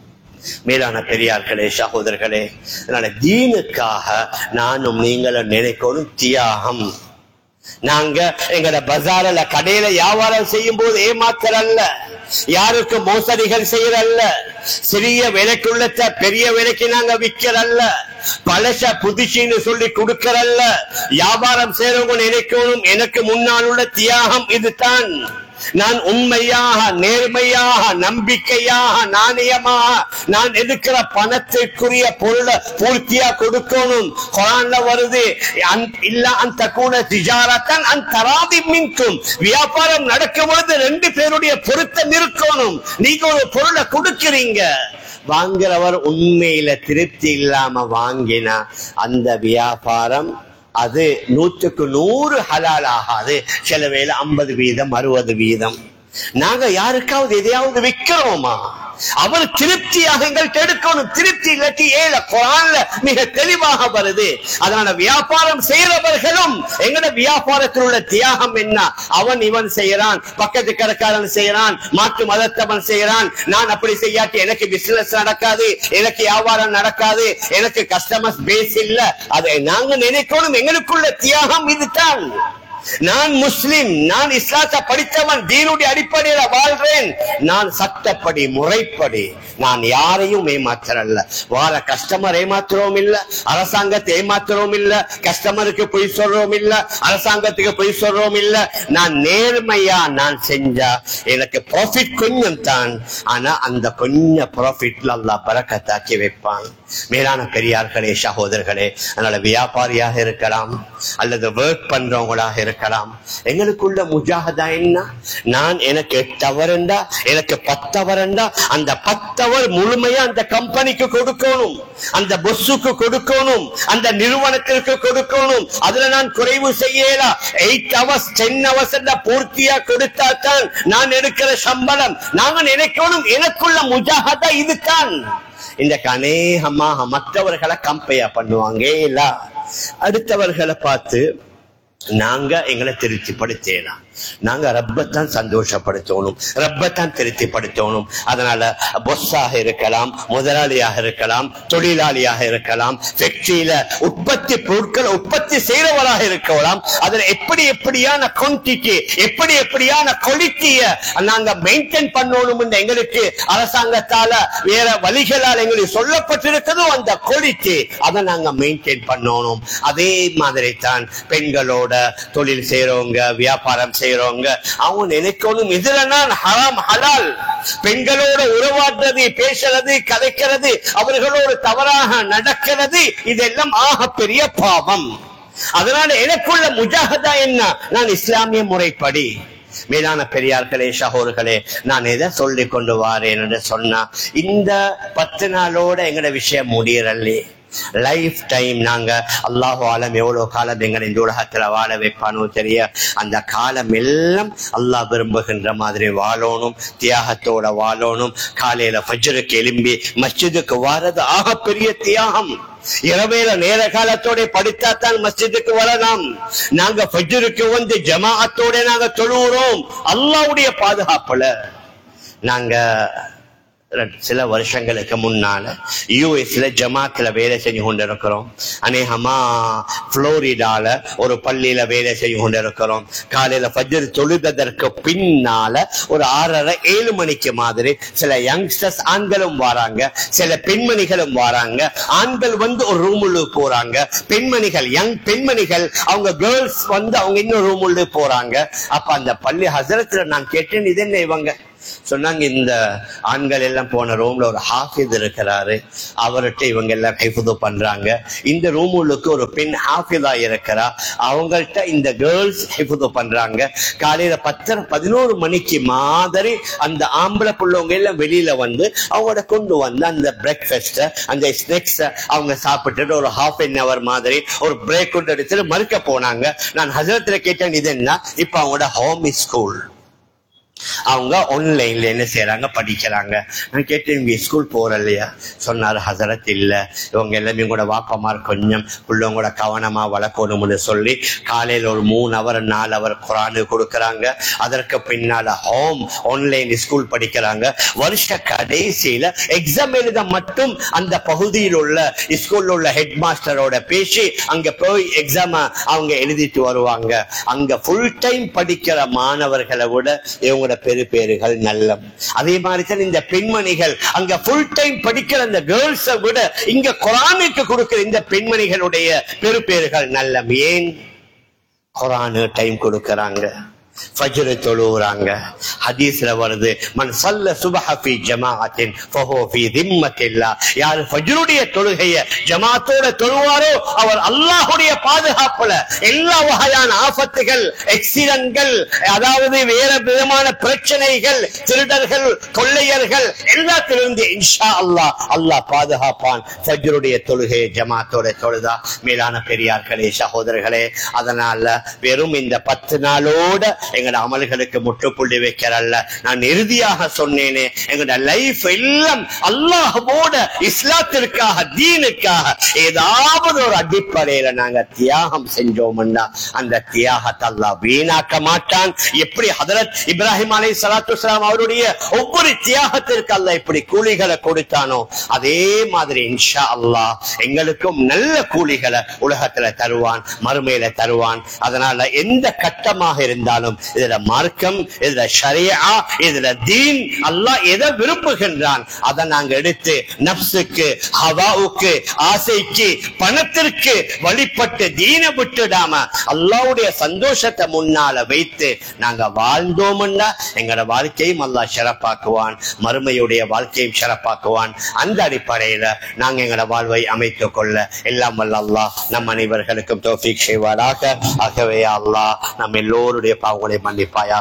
மேலான பெரியார்களே சகோதரர்களே அதனால தீனுக்காக நானும் நீங்களும் நினைக்கணும் தியாகம் நாங்க எங்கட பஜார்ல கடையில வியாபாரம் செய்யும் போது ஏமாத்தரல்ல யாருக்கு மோசடிகள் செய்யறல்ல சிறிய விலைக்குள்ளத்த பெரிய விலைக்கு நாங்க விக்கிறல்ல பழச புதுசின்னு சொல்லி கொடுக்கறல்ல வியாபாரம் செய்யறவங்க நினைக்கணும் எனக்கு முன்னால் உள்ள தியாகம் இதுதான் நான் உண்மையாக நேர்மையாக நம்பிக்கையாக நாணயமாக நான் எடுக்கிற பணத்திற்குரிய பொருளை பூர்த்தியா கொடுக்கணும் குரான்ல வருது அந்த- இல்ல அந்த கூட திஜாரத்தன் அந்த தராதி மின்கும் வியாபாரம் நடக்கும் பொழுது ரெண்டு பேருடைய பொருத்தம் இருக்கணும் நீங்க ஒரு பொருளை கொடுக்கிறீங்க வாங்குறவர் உண்மையில திருப்தி இல்லாம வாங்கினா அந்த வியாபாரம் அது நூற்றுக்கு நூறு ஹலால் ஆகாது சில வேளை ஐம்பது வீதம் அறுபது வீதம் நாங்க யாருக்காவது எதையாவது விக்கிறோமா அவர் திருப்தியாக எங்கள்கிட்ட எடுக்கணும் திருப்தி இல்லாட்டி ஏழ குரான்ல மிக தெளிவாக வருது அதனால வியாபாரம் செய்யறவர்களும் எங்கட வியாபாரத்தில் உள்ள தியாகம் என்ன அவன் இவன் செய்யறான் பக்கத்து கடைக்காரன் செய்யறான் மாற்று மதத்தவன் செய்யறான் நான் அப்படி செய்யாட்டி எனக்கு பிசினஸ் நடக்காது எனக்கு வியாபாரம் நடக்காது எனக்கு கஸ்டமர்ஸ் பேஸ் இல்ல அதை நாங்க நினைக்கணும் எங்களுக்குள்ள தியாகம் இதுதான் நான் முஸ்லிம் நான் இஸ்லாத்தை படித்தவன் தீனுடைய அடிப்படையில வாழ்றேன் நான் சட்டப்படி முறைப்படி நான் யாரையும் ஏமாத்துறல்ல வாழ கஸ்டமர் ஏமாத்துறோம் இல்ல அரசாங்கத்தை ஏமாத்துறோம் இல்ல கஸ்டமருக்கு பொய் சொல்றோம் இல்ல அரசாங்கத்துக்கு பொய் சொல்றோம் இல்ல நான் நேர்மையா நான் செஞ்சா எனக்கு ப்ராஃபிட் கொஞ்சம் தான் ஆனா அந்த கொஞ்சம் ப்ராஃபிட்ல அல்லாஹ் பறக்கத்தாக்கி வைப்பான் மேலான பெரியார்களே சகோதரர்களே அதனால வியாபாரியாக இருக்கலாம் அல்லது ஒர்க் பண்றவங்களாக இருக்கலாம் எங்களுக்குள்ள முஜாகதா என்ன நான் எனக்கு எட்டு அவர் இருந்தா எனக்கு பத்து அவர் இருந்தா அந்த பத்து அவர் முழுமையா அந்த கம்பெனிக்கு கொடுக்கணும் அந்த பொஸ்ஸுக்கு கொடுக்கணும் அந்த நிறுவனத்திற்கு கொடுக்கணும் அதுல நான் குறைவு செய்யலாம் எயிட் ஹவர்ஸ் டென் ஹவர்ஸ் பூர்த்தியா கொடுத்தா தான் நான் எடுக்கிற சம்பளம் நாங்க நினைக்கணும் எனக்குள்ள முஜாகதா இதுதான் இந்த அநேகமாக மற்றவர்களை கம்பேர் பண்ணுவாங்க இல்ல அடுத்தவர்களை பார்த்து நாங்க எங்களை திருப்திப்படுத்தலாம் நாங்க ரப்பத்தான் சந்தோஷப்படுத்தணும் ரப்பத்தான் திருப்திப்படுத்தணும் அதனால பொஸ்ஸாக இருக்கலாம் முதலாளியாக இருக்கலாம் தொழிலாளியாக இருக்கலாம் ஃபேக்டரியில உற்பத்தி பொருட்கள் உற்பத்தி செய்யறவராக இருக்கலாம் அதுல எப்படி எப்படியான குவான்டிட்டி எப்படி எப்படியான குவாலிட்டிய நாங்க மெயின்டைன் பண்ணணும் எங்களுக்கு அரசாங்கத்தால வேற வழிகளால் எங்களுக்கு சொல்லப்பட்டிருக்கிறதோ அந்த குவாலிட்டி அதை நாங்க மெயின்டைன் பண்ணணும் அதே மாதிரி தான் பெண்களோட தொழில் செய்யறவங்க வியாபாரம் செய்யறவங்க அவங்க நினைக்கணும் இதுல நான் ஹராம் ஹலால் பெண்களோட உறவாடுறது பேசுறது கதைக்கிறது அவர்களோடு தவறாக நடக்கிறது இதெல்லாம் ஆக பெரிய பாவம் அதனால எனக்குள்ள முஜாகதா என்ன நான் இஸ்லாமிய முறைப்படி மேலான பெரியார்களே சகோர்களே நான் எதை சொல்லி கொண்டு வாரேன் என்று சொன்னா இந்த பத்து நாளோட எங்கட விஷயம் முடியறல்லே லைஃப் டைம் நாங்க அல்லாஹு ஆலம் எவ்வளவு காலம் எங்களை இந்த உலகத்துல வாழ வைப்பானோ தெரிய அந்த காலம் எல்லாம் அல்லாஹ் விரும்புகின்ற மாதிரி வாழணும் தியாகத்தோட வாழணும் காலையில ஃபஜ்ருக்கு எலும்பி மஸ்ஜிதுக்கு வாரது ஆக பெரிய தியாகம் இரவேல நேர காலத்தோட படித்தாத்தான் மஸ்ஜிதுக்கு வரலாம் நாங்க ஃபஜ்ருக்கு வந்து ஜமாஅத்தோட நாங்க தொழுகிறோம் அல்லாஹ்வுடைய பாதுகாப்புல நாங்க ரெண்டு- சில வருஷங்களுக்கு முன்னால யூஎஸ்ல ஜமாத்துல வேலை செஞ்சு கொண்டிருக்கிறோம் அநேகமா புளோரிடால ஒரு பள்ளியில வேலை செஞ்சு கொண்டிருக்கிறோம் காலையில ஃபஜ்ர் தொழுததற்கு பின்னால ஒரு ஆறரை ஏழு மணிக்கு மாதிரி சில யங்ஸ்டர்ஸ் ஆண்களும் வராங்க சில பெண்மணிகளும் வராங்க ஆண்கள் வந்து ஒரு ரூமுள்ள போறாங்க பெண்மணிகள் யங் பெண்மணிகள் அவங்க கேர்ள்ஸ் வந்து அவங்க இன்னும் ரூமுள்ள போறாங்க அப்ப அந்த பள்ளி ஹசரத்துல நான் கேட்டேன் இது என்ன இவங்க சொன்னாங்க இந்த ஆண்கள் எல்லாம் போன ரூம்ல ஒரு ஹாஃபித் இருக்கிறாரு அவர்கிட்ட இவங்க எல்லாம் ஹைஃபுது பண்றாங்க இந்த ரூமுக்கு ஒரு பெண் ஹாஃபிதா இருக்கிறா அவங்கள்ட்ட இந்த கேர்ள்ஸ் ஹைஃபுது பண்றாங்க காலையில பத்தரை பதினோரு மணிக்கு மாதிரி அந்த ஆம்பளை புள்ளவங்க எல்லாம் வெளியில வந்து அவங்களோட கொண்டு வந்து அந்த பிரேக்ஃபாஸ்ட அந்த ஸ்நாக்ஸ் அவங்க சாப்பிட்டுட்டு ஒரு ஹாஃப் அன் அவர் மாதிரி ஒரு பிரேக் கொண்டு எடுத்துட்டு மறுக்க போனாங்க நான் ஹசரத்துல கேட்டேன் இது என்ன இப்ப அவங்களோட ஹோம் ஸ்கூல் அவங்க ஆன்லைன்ல என்ன செய்யறாங்க படிக்கிறாங்க நான் கேட்டேன் இவங்க ஸ்கூல் போற இல்லையா சொன்னாரு ஹசரத் இல்ல இவங்க எல்லாமே கூட வாப்பமார் கொஞ்சம் பிள்ளைங்களோட கவனமா வளர்க்கணும்னு சொல்லி காலையில ஒரு மூணு அவர் நாலு அவர் குரானு கொடுக்கறாங்க அதற்கு பின்னால ஹோம் ஆன்லைன் ஸ்கூல் படிக்கிறாங்க வருஷ கடைசியில எக்ஸாம் எழுத மட்டும் அந்த பகுதியில் உள்ள ஸ்கூல்ல உள்ள ஹெட் மாஸ்டரோட பேசி அங்க போய் எக்ஸாம் அவங்க எழுதிட்டு வருவாங்க அங்க ஃபுல் டைம் படிக்கிற மாணவர்களை விட இவங்களோட பெரு பேருகள் நல்லம் அதே மாதிரி தான் இந்த பெண்மணிகள் அங்க ஃபுல் டைம் படிக்கிற அந்த கேர்ள்ஸை விட இங்க குரானுக்கு கொடுக்கிற இந்த பெண்மணிகளுடைய பெரு பேருகள் நல்லம் ஏன் குரானு டைம் கொடுக்கறாங்க ஃபஜ்ர் தொழுகிறாங்க ஹதீஸ்ல வருது மன் சல்ல சுபஹ ஃபி ஜமாஅத்தின் ஃபஹு ஃபி திம்மத்தில்லா யார் ஃபஜ்ருடைய தொழுகைய ஜமாத்தோட தொழுவாரோ அவர் அல்லாஹ்வுடைய பாதுகாப்புல எல்லா வகையான ஆபத்துகள் எக்ஸிடன்ட்கள் அதாவது வேற விதமான பிரச்சனைகள் திருடர்கள் கொள்ளையர்கள் எல்லாத்திலிருந்து இன்ஷா அல்லாஹ் அல்லாஹ் பாதுகாப்பான் ஃபஜ்ருடைய தொழுகை ஜமாத்தோட தொழுதா மேலான பெரியார்களே சகோதரர்களே அதனால வெறும் இந்த பத்து நாளோட எங்களோட அமல்களுக்கு முற்றுப்புள்ளி வைக்கிற மாத்திரல்ல நான் இறுதியாக சொன்னேனே எங்களோட லைஃப் எல்லாம் அல்லாஹ்வோட இஸ்லாத்திற்காக தீனுக்காக ஏதாவது ஒரு அடிப்படையில நாங்க தியாகம் செஞ்சோம்னா அந்த தியாகத்தை அல்லாஹ் வீணாக்க மாட்டான் எப்படி ஹதரத் இப்ராஹிம் அலை சலாத்து அவருடைய ஒவ்வொரு தியாகத்திற்கு அல்லாஹ் இப்படி கூலிகளை கொடுத்தானோ அதே மாதிரி இன்ஷா அல்லாஹ் எங்களுக்கும் நல்ல கூலிகளை உலகத்துல தருவான் மறுமையில தருவான் அதனால எந்த கட்டமாக இருந்தாலும் இதுல மார்க்கம் இதுல ஷரியா இதுல தீன் அல்லாஹ் எதை விரும்புகின்றான் அதை நாங்க எடுத்து நப்சுக்கு ஹவாவுக்கு ஆசைக்கு பணத்திற்கு வழிபட்டு தீனை விட்டுடாம அல்லாவுடைய சந்தோஷத்தை முன்னால வைத்து நாங்க வாழ்ந்தோம்னா எங்களோட வாழ்க்கையும் அல்லாஹ் சிறப்பாக்குவான் மறுமையுடைய வாழ்க்கையும் சிறப்பாக்குவான் அந்த அடிப்படையில நாங்க எங்களோட வாழ்வை அமைத்துக் கொள்ள எல்லாம் வல்ல அல்லாஹ் நம் அனைவர்களுக்கும் தோஃபிக் செய்வாராக ஆகவே அல்லாஹ் நம் எல்லோருடைய பாவங்களை மன்னிப்பாயாக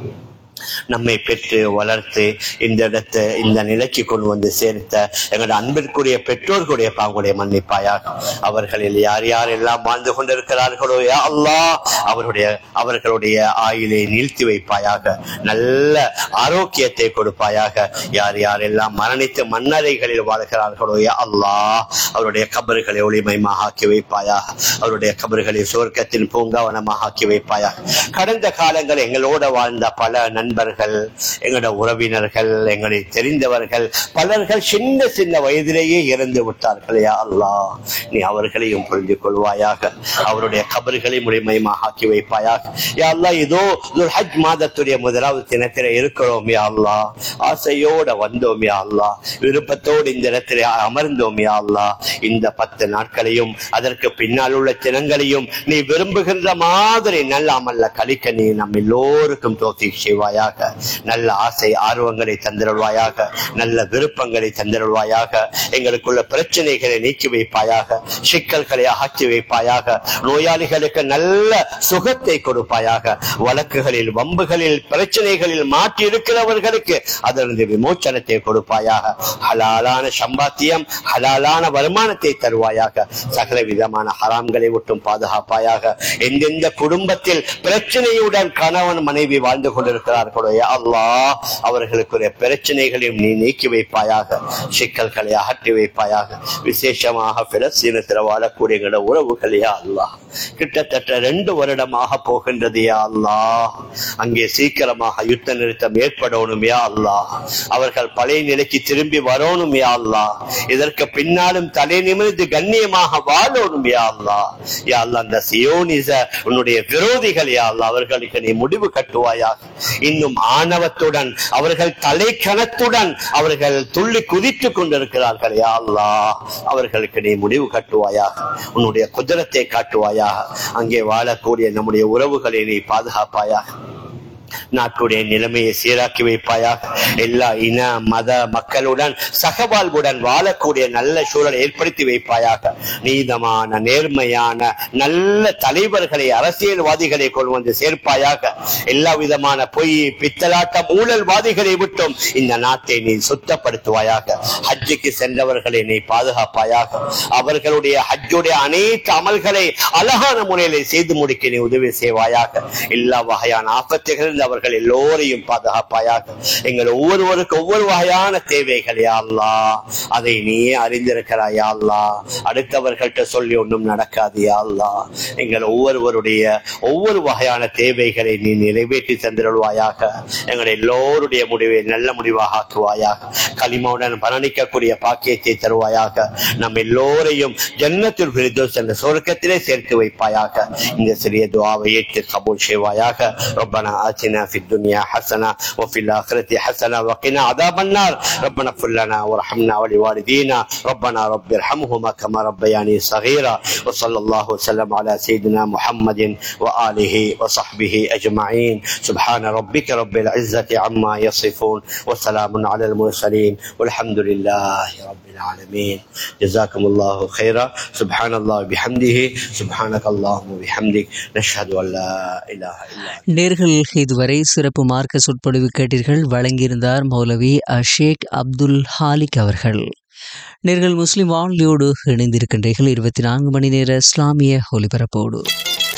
நம்மை பெற்று வளர்த்து இந்த இடத்தை இந்த நிலைக்கு கொண்டு வந்து சேர்த்த எங்களோட அன்பிற்குரிய பெற்றோர்களுடைய பாவங்களுடைய மன்னிப்பாயாக அவர்களில் யார் யார் எல்லாம் வாழ்ந்து கொண்டிருக்கிறார்களோ யா அல்லாஹ் அவருடைய அவர்களுடைய ஆயுளை நீழ்த்தி வைப்பாயாக நல்ல ஆரோக்கியத்தை கொடுப்பாயாக யார் யார் எல்லாம் மரணித்து மன்னரைகளில் வாழ்கிறார்களோ யா அல்லாஹ் அவருடைய கபறுகளை ஒளிமயமாக ஆக்கி வைப்பாயாக அவருடைய கபறுகளை சுவர்க்கத்தின் பூங்காவனமாக ஆக்கி வைப்பாயாக கடந்த காலங்கள் எங்களோட வாழ்ந்த பல நண்பர்கள் எங்களோட உறவினர்கள் எங்களை தெரிந்தவர்கள் பலர்கள் சின்ன சின்ன வயதிலேயே இறந்து விட்டார்கள் யா அல்லாஹ் நீ அவர்களையும் புரிந்து கொள்வாயாக அவருடைய கபர்களை முழுமையமாக ஆக்கி வைப்பாயாக யா அல்லாஹ் இதோ துல் ஹஜ் மாதத்துடைய முதலாவது தினத்திலே இருக்கிறோம் யா அல்லாஹ் ஆசையோட வந்தோம் யா அல்லாஹ் விருப்பத்தோடு இந்த இடத்திலே அமர்ந்தோம் யா அல்லாஹ் இந்த பத்து நாட்களையும் அதற்கு பின்னால் உள்ள தினங்களையும் நீ விரும்புகின்ற மாதிரி நல்ல அமல்ல கழிக்க நீ நம் எல்லோருக்கும் தோத்தி செய்வாயாக நல்ல ஆசை ஆர்வங்களை தந்திருவாயாக நல்ல விருப்பங்களை தந்திருவாயாக எங்களுக்குள்ள பிரச்சனைகளை நீக்கி வைப்பாயாக சிக்கல்களை அகற்றி வைப்பாயாக நோயாளிகளுக்கு நல்ல சுகத்தை கொடுப்பாயாக வழக்குகளில் வம்புகளில் பிரச்சனைகளில் மாற்றி இருக்கிறவர்களுக்கு அதிலிருந்து விமோச்சனத்தை கொடுப்பாயாக ஹலாலான சம்பாத்தியம் ஹலாலான வருமானத்தை தருவாயாக சகல விதமான ஹராம்களை விட்டும் பாதுகாப்பாயாக எந்தெந்த குடும்பத்தில் பிரச்சனையுடன் கணவன் மனைவி வாழ்ந்து கொண்டிருக்கிறார்களோ யா அல்லாஹ் அவர்களுக்குரிய பிரச்சனைகளையும் நீ நீக்கி வைப்பாயாக சிக்கல்களை அகற்றி வைப்பாயாக விசேஷமாக பிலஸ்தீனத்தில் வாழக்கூடிய எங்களோட உறவுகள் யா அல்லாஹ் கிட்டத்தட்ட ரெண்டு வருடமாக போகின்றது யா அல்லாஹ் அங்கே சீக்கிரமாக யுத்த நிறுத்தம் ஏற்படணும் யா அல்லாஹ் அவர்கள் பழைய நிலைக்கு திரும்பி வரணும் யா அல்லாஹ் இதற்கு பின்னாலும் தலை நிமிர்ந்து கண்ணியமாக வாழணும் யா அல்லாஹ் யா அல்லாஹ் அந்த சியோனிச உன்னுடைய விரோதிகள் யா அல்லாஹ் அவர்களுக்கு நீ முடிவு கட்டுவாயாக இன்னும் ஆணவத்துடன் அவர்கள் தலைக்கணத்துடன் அவர்கள் துள்ளி குதித்துக் கொண்டிருக்கிறார்கள் யா அல்லாஹ் அவர்களுக்கு நீ முடிவு கட்டுவாயாக உன்னுடைய குதிரத்தை காட்டுவாயாக அங்கே வாழக்கூடிய நம்முடைய உறவுகளை நீ பாதுகாப்பாயாக நாட்டுடைய நிலைமையை சீராக்கி வைப்பாயாக எல்லா இன மத மக்களுடன் சகவாழ்வுடன் வாழக்கூடிய நல்ல சூழலை ஏற்படுத்தி வைப்பாயாக நீதமான நேர்மையான நல்ல தலைவர்களை அரசியல்வாதிகளை கொண்டு வந்து சேர்ப்பாயாக எல்லா விதமான பொய் பித்தலாட்டம் ஊழல்வாதிகளை விட்டும் இந்த நாட்டை நீ சுத்தப்படுத்துவாயாக ஹஜ்ஜுக்கு சென்றவர்களை நீ பாதுகாப்பாயாக அவர்களுடைய ஹஜ்ஜுடைய அனைத்து அமல்களை அழகான முறையில செய்து முடிக்க நீ உதவி செய்வாயாக எல்லா வகையான ஆபத்துகளில் அவர்கள் எல்லோரையும் பாதுகாப்பாயாக எங்கள் ஒவ்வொருவருக்கு ஒவ்வொரு வகையான தேவைகள் யா அல்லாஹ் அதை நீயே அறிந்திருக்கிறாய் யா அல்லாஹ் அடுத்தவர்கள்ட்ட சொல்லி ஒன்றும் நடக்காது யா அல்லாஹ் எங்கள் ஒவ்வொருவருடைய ஒவ்வொரு வகையான தேவைகளை நீ நிறைவேற்றி தந்திருவாயாக எங்கள் எல்லோருடைய முடிவை நல்ல முடிவாக ஆக்குவாயாக களிமாவுடன் மரணிக்கக்கூடிய பாக்கியத்தை தருவாயாக நம் எல்லோரையும் ஜன்னத்தில் விருதோஸ் என்ற சொர்க்கத்திலே சேர்த்து வைப்பாயாக இந்த சிறிய துவாவை ஏற்று கபூல் செய்வாயாக ربنا آتنا في الدنيا حسنة وفي الآخرة حسنة وقنا عذاب النار ربنا اغفر لنا وارحمنا ولوالدينا ربنا رب ارحمهما كما ربياني صغيرا وصلى الله وسلم على سيدنا محمد وآله وصحبه أجمعين سبحان ربك رب العزة عما يصفون وسلام على المرسلين والحمد لله رب العالمين جزاكم الله خيرا سبحان الله بحمده سبحانك اللهم وبحمدك نشهد أن لا إله إلا أنت நேர்கள் இதுவரை சிறப்பு மார்க்க சொற்பொழிவு கேட்டீர்கள் வழங்கியிருந்தார் மௌலவி அஷேக் அப்துல் ஹாலிக் அவர்கள் நேர்கள் முஸ்லிம் வானொலியோடு இணைந்திருக்கின்றீர்கள் இருபத்தி நான்கு மணி நேர இஸ்லாமிய ஒலிபரப்போடு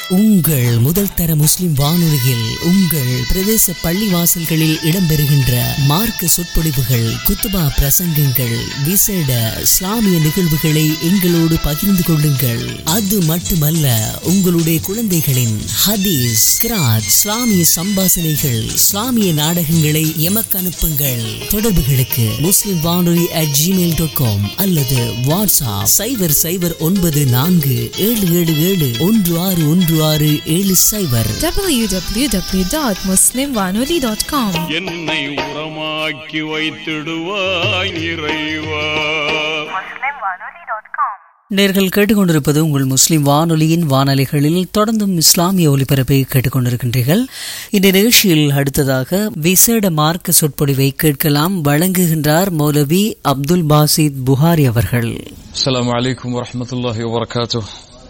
உங்கள் முதல் தர முஸ்லிம் வானொலியில் உங்கள் பிரதேச பள்ளிவாசல்களில் இடம்பெறுகின்ற மார்க்க சொற்பொழிவுகள் குத்துபா பிரசங்கங்கள் விசேட இஸ்லாமிய நிகழ்வுகளை எங்களோடு பகிர்ந்து கொள்ளுங்கள் அது மட்டுமல்ல உங்களுடைய குழந்தைகளின் ஹதீஸ் கிராத் இஸ்லாமிய சம்பாசனைகள் இஸ்லாமிய நாடகங்களை எமக்கு அனுப்புங்கள் தொடர்புகளுக்கு முஸ்லிம் வானொலி அட் ஜிமெயில் டாட் காம் அல்லது வாட்ஸ்அப் சைபர் சைபர் ஒன்பது நான்கு ஏழு ஏழு ஏழு ஒன்று ஆறு ஒன்று ஆறு ஏழு சைபர் www.muslimwanoli.com என்னை உரமாக்கி வைத்திடுவாய் இறைவா நேர்கள் கேட்டுக்கொண்டிருப்பது உங்கள் முஸ்லிம் வானொலியின் வானொலிகளில் தொடர்ந்தும் இஸ்லாமிய ஒலிபரப்பை கேட்டுக்கொண்டிருக்கின்றீர்கள் இந்த நிகழ்ச்சியில் அடுத்ததாக விசேட மார்க்க சொற்பொழிவை கேட்கலாம் வழங்குகின்றார் மௌலவி அப்துல் பாசித் புகாரி அவர்கள் السلام عليكم ورحمة الله وبركاته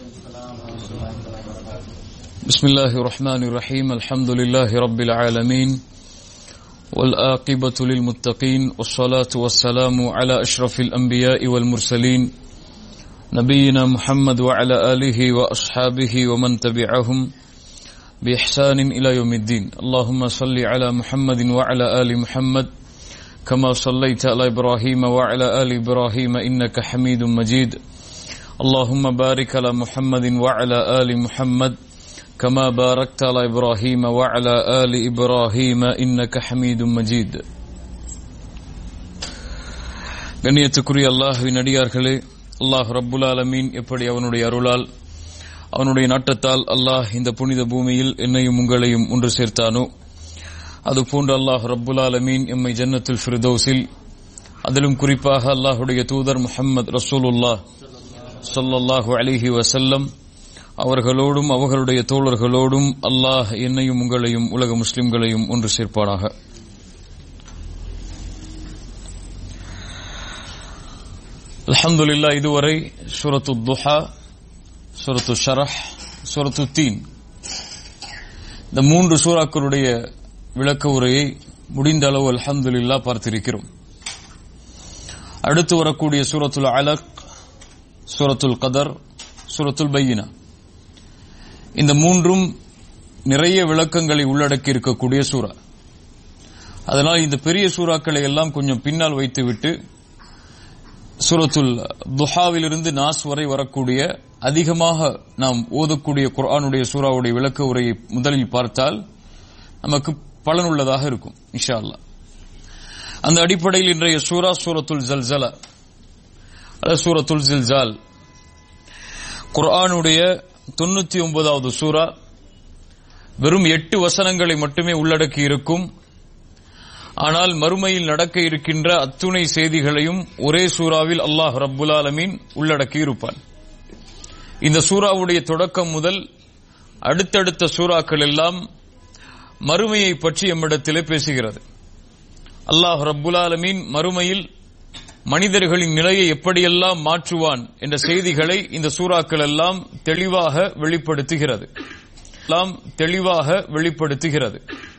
بسم الله الرحمن الرحيم الحمد لله رب العالمين والآقبة للمتقين والصلاة والسلام على أشرف الأنبياء والمرسلين نبينا محمد وعلى آله وأصحابه ومن تبعهم بإحسان إلى يوم الدين اللهم صل على محمد وعلى آل محمد كما صليت على إبراهيم وعلى آل إبراهيم إنك حميد مجيد اللهم بارك على محمد وعلى آل محمد كما باركت على إبراهيم وعلى آل إبراهيم إنك حميد مجيد கண்ணியத்துக்குரிய அல்லாஹுவின் அடியார்களே அல்லாஹ் ரப்புல் ஆலமீன் எப்படி அவனுடைய அருளால் அவனுடைய நாட்டத்தால் அல்லாஹ் இந்த புனித பூமியில் என்னையும் உங்களையும் ஒன்று சேர்த்தானோ அதுபோன்று அல்லாஹ் ரப்புல் ஆலமீன் எம்மை ஜன்னத்துல் ஃபிர்தௌஸில் அதிலும் குறிப்பாக அல்லாஹுடைய தூதர் முஹம்மது ரசூலுல்லாஹ் ஸல்லல்லாஹு அலைஹி வஸல்லம் அவர்களோடும் அவர்களுடைய தோழர்களோடும் அல்லாஹ் என்னையும் உங்களையும் உலக முஸ்லிம்களையும் ஒன்று சேர்ப்பானாக அல்ஹம்துலில்லாஹ் இதுவரை சூரத்து துஹா சூரத்து ஷரஹ் சூரத்து தீன் இந்த மூன்று சூறாக்களுடைய விளக்க உரையை முடிந்த அளவு அல்ஹம்துலில்லாஹ் பார்த்திருக்கிறோம் அடுத்து வரக்கூடிய சூரத்துல் அலக் சூரத்துல் கதர் சூரத்துல் பையினா இந்த மூன்றும் நிறைய விளக்கங்களை உள்ளடக்கி இருக்கக்கூடிய சூறா அதனால் இந்த பெரிய சூறாக்களை எல்லாம் கொஞ்சம் பின்னால் வைத்துவிட்டு சூரத்துல் துஹாவிலிருந்து நாஸ் வரை வரக்கூடிய அதிகமாக நாம் ஓதக்கூடிய குர்ஆனுடைய சூறாவுடைய விளக்க உரையை முதலில் பார்த்தால் நமக்கு பலனுள்ளதாக இருக்கும் இன்ஷா அல்லாஹ் அந்த அடிப்படையில் இன்றைய சூரா சூரத்துல் ஜல்சலா அதாவது சூரத்துல் ஜில்ஜால் குர்ஆனுடைய தொண்ணூத்தி ஒன்பதாவது சூரா வெறும் எட்டு வசனங்களை மட்டுமே உள்ளடக்கி இருக்கும் ஆனால் மறுமையில் நடக்க இருக்கின்ற அத்துணை செய்திகளையும் ஒரே சூறாவில் அல்லாஹ் ரப்புல் ஆலமீன் உள்ளடக்கி இருப்பான் இந்த சூறாவுடைய தொடக்கம் முதல் அடுத்தடுத்த சூறாக்கள் எல்லாம் மறுமையை பற்றி எம்மிடத்திலே பேசுகிறது அல்லாஹ் ரப்புல் ஆலமீன் மறுமையில் மனிதர்களின் நிலையை எப்படியெல்லாம் மாற்றுவான் என்ற செய்திகளை இந்த சூறாக்கள் எல்லாம் தெளிவாக வெளிப்படுத்துகிறது எல்லாம் தெளிவாக வெளிப்படுத்துகிறது